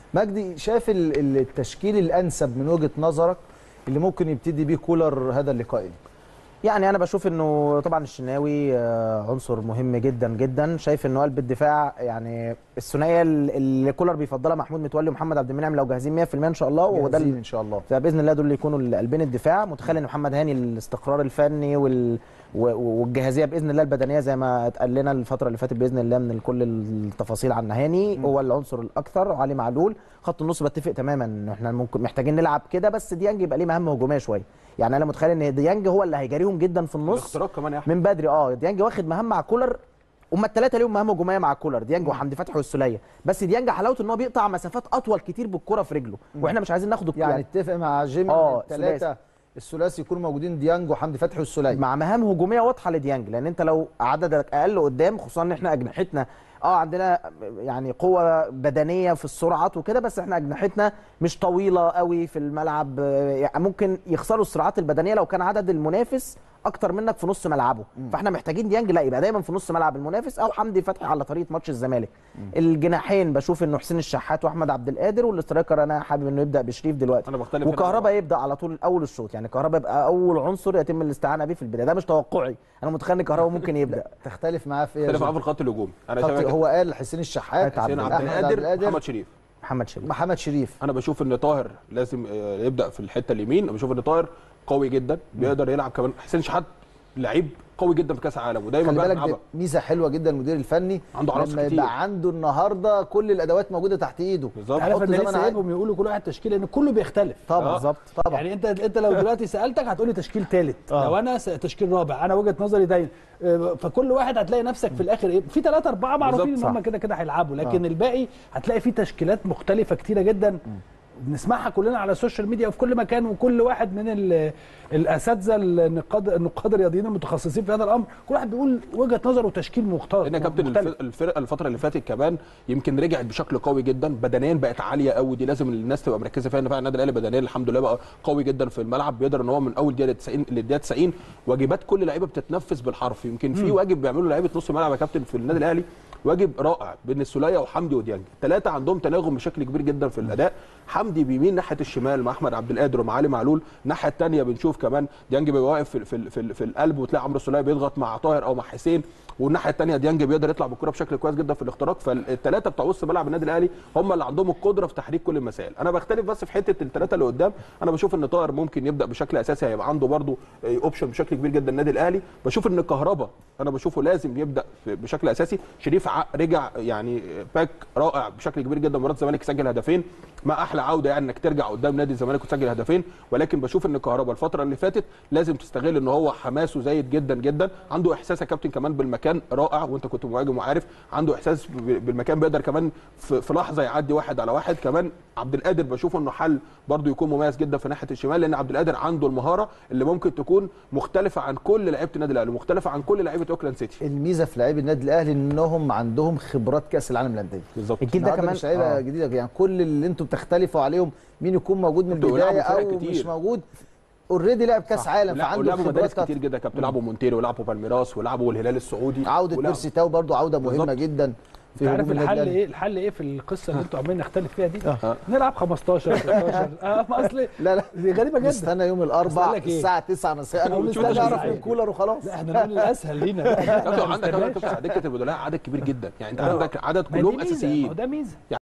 مجدي شايف ال- ال- التشكيل الانسب من وجهه نظرك اللي ممكن يبتدي بيه كولر هذا اللقاء إيه؟ يعني انا بشوف انه طبعا الشناوي آه، عنصر مهم جدا جدا شايف انه قلب الدفاع يعني الثنائيه اللي كولر بيفضلها محمود متولي ومحمد عبد المنعم لو جاهزين 100% ان شاء الله وده جاهزين ال- ان شاء الله فباذن الله دول اللي يكونوا قلبين الدفاع متخيل ان محمد هاني الاستقرار الفني وال و- والجاهزيه باذن الله البدنيه زي ما اتقال لنا الفتره اللي فاتت باذن الله من كل التفاصيل عن هاني هو العنصر الاكثر وعلي معلول خط النص بتفق تماما ان احنا ممكن محتاجين نلعب كده بس ديانج يبقى ليه مهمه هجوميه شويه يعني انا متخيل ان ديانج هو اللي هيجاريهم جدا في النص الاختراق كمان يا احمد من بدري اه ديانج واخد مهام مع كولر هما الثلاثه ليهم مهام هجوميه مع كولر ديانج وحمدي فتحي والسوليه بس ديانج حلاوته ان هو بيقطع مسافات اطول كتير بالكره في رجله واحنا مش عايزين ناخد الكرة يعني اتفق مع جيمي آه، الثلاثه الثلاثي يكونوا موجودين ديانج وحمدي فتحي والسوليه مع مهام هجوميه واضحه لديانج لان انت لو عددك اقل قدام خصوصا ان احنا اجنحتنا اه عندنا يعني قوه بدنيه في السرعات وكده بس احنا اجنحتنا مش طويله قوي في الملعب آه، يعني ممكن يخسروا السرعات البدنيه لو كان عدد المنافس اكتر منك في نص ملعبه فاحنا محتاجين ديانج لا يبقى دايما في نص ملعب المنافس او حمدي فتحي على طريقه ماتش الزمالك الجناحين بشوف انه حسين الشحات واحمد عبد القادر والاسترايكر انا حابب انه يبدا بشريف دلوقتي أنا بختلف هنا وكهربا طبعاً. يبدا على طول اول الشوط يعني كهربا يبقى اول عنصر يتم الاستعانه بيه في البدايه ده مش توقعي انا متخيل ان كهربا ممكن يبدا تختلف معاه في ايه يا اختلف معاه في جيمي؟ الخط الهجومي انا خط- شايف هو قال حسين الشحات عبد حسين عبد أحمد القادر محمد شريف محمد شريف محمد شريف انا بشوف ان طاهر لازم آه، يبدا في الحته اليمين انا بشوف ان طاهر قوي جدا بيقدر يلعب كمان حسين شحات لعيب قوي جدا في كاس العالم ودايما خلي بقى بالك دي بيلعبها. ميزه حلوه جدا المدير الفني عنده عناصر لما كتير. يبقى عنده النهارده كل الادوات موجوده تحت ايده بالظبط عارف حط ان زي ما لسه أنا عايز. سايبهم يقولوا كل واحد تشكيل لان كله بيختلف طبعا آه. بالظبط طبعا يعني انت انت لو دلوقتي سالتك هتقولي تشكيل ثالث آه. لو انا س- تشكيل رابع انا وجهه نظري دايما آه، فكل واحد هتلاقي نفسك في الاخر ايه في ثلاثه اربعه معروفين ان بالظبط، هم صح. كده كده هيلعبوا لكن الباقي هتلاقي في تشكيلات مختلفه كتيره جدا بنسمعها كلنا على السوشيال ميديا وفي كل مكان وكل واحد من ال- الاساتذه النقاد النقاد الرياضيين المتخصصين في هذا الامر كل واحد بيقول وجهه نظره وتشكيل مختار لان يا كابتن مختلف. الف- الفرقه الفتره اللي فاتت كمان يمكن رجعت بشكل قوي جدا بدنيا بقت عاليه قوي دي لازم الناس تبقى مركزه فيها ان فعلا النادي الاهلي بدنيا الحمد لله بقى قوي جدا في الملعب بيقدر ان هو من اول دقيقه 90 للدقيقه 90 واجبات كل لعيبه بتتنفذ بالحرف يمكن في واجب بيعملوا لعيبه نص الملعب يا كابتن في النادي الاهلي واجب رائع بين السوليه وحمدي وديانج الثلاثه عندهم تناغم بشكل كبير جدا في الاداء حمدي بيمين ناحيه الشمال مع احمد عبد القادر ومع علي معلول الناحيه الثانيه بنشوف كمان ديانج بيبقى واقف في, في, في, في القلب وتلاقي عمرو السوليه بيضغط مع طاهر او مع حسين والناحيه الثانيه ديانج بيقدر يطلع بالكره بشكل كويس جدا في الاختراق فالثلاثه بتوع وسط ملعب النادي الاهلي هم اللي عندهم القدره في تحريك كل المسائل انا بختلف بس في حته الثلاثه اللي قدام انا بشوف ان طاهر ممكن يبدا بشكل اساسي هيبقى عنده برده اوبشن بشكل كبير جدا النادي الاهلي بشوف ان كهربا انا بشوفه لازم يبدا في- بشكل اساسي شريف ع- رجع يعني باك رائع بشكل كبير جدا مباراه الزمالك سجل هدفين ما احلى عوده يعني انك ترجع قدام نادي الزمالك وتسجل هدفين ولكن بشوف ان كهربا الفتره اللي فاتت لازم تستغل ان هو حماسه زايد جدا جدا عنده احساس يا كابتن كمان بالمكان رائع وانت كنت مهاجم وعارف عنده احساس ب- بالمكان بيقدر كمان في, في لحظه يعدي واحد على واحد كمان عبد القادر بشوفه انه حل برده يكون مميز جدا في ناحيه الشمال لان عبد القادر عنده المهاره اللي ممكن تكون مختلفه عن كل لعيبه النادي الاهلي مختلفه عن كل لعيبه اوكلاند سيتي الميزه في لعيبه النادي الاهلي انهم عندهم خبرات كاس العالم للانديه بالظبط الجيل ده النهارده كمان مش لعيبه آه. جديده يعني كل اللي انتم بتختلفوا عليهم مين يكون موجود من انتوا البدايه لعبوا فرق او كتير. مش موجود اوريدي لعب كاس عالم لا فعنده ولعبوا خبرات مدارس كتير كتير جدا يا كابتن لعبوا مونتيرو ولعبوا بالميراس ولعبوا الهلال السعودي عوده ولعبوا- بيرسي تاو برضو عوده مهمه بالظبط. جدا في انت عارف هجوم النادي الحل الأهلي. ايه الحل ايه في القصه اللي انتوا عمالين نختلف فيها دي آه. نلعب 15 16 اه ما اصل لا لا دي غريبه جدا نستنى يوم بس الاربعاء أقول لك إيه؟ الساعه 9 مساء أو ونستنى نشوف نعرف الأسبوع. من كولر وخلاص لا احنا نقول الاسهل لينا كابتن عندك ما كمان نستناش. كابتن على دكه البدلاء عدد كبير جدا يعني انت آه. عندك عدد ما هي دي كلهم ميزة، ما هو اساسيين ده ميزه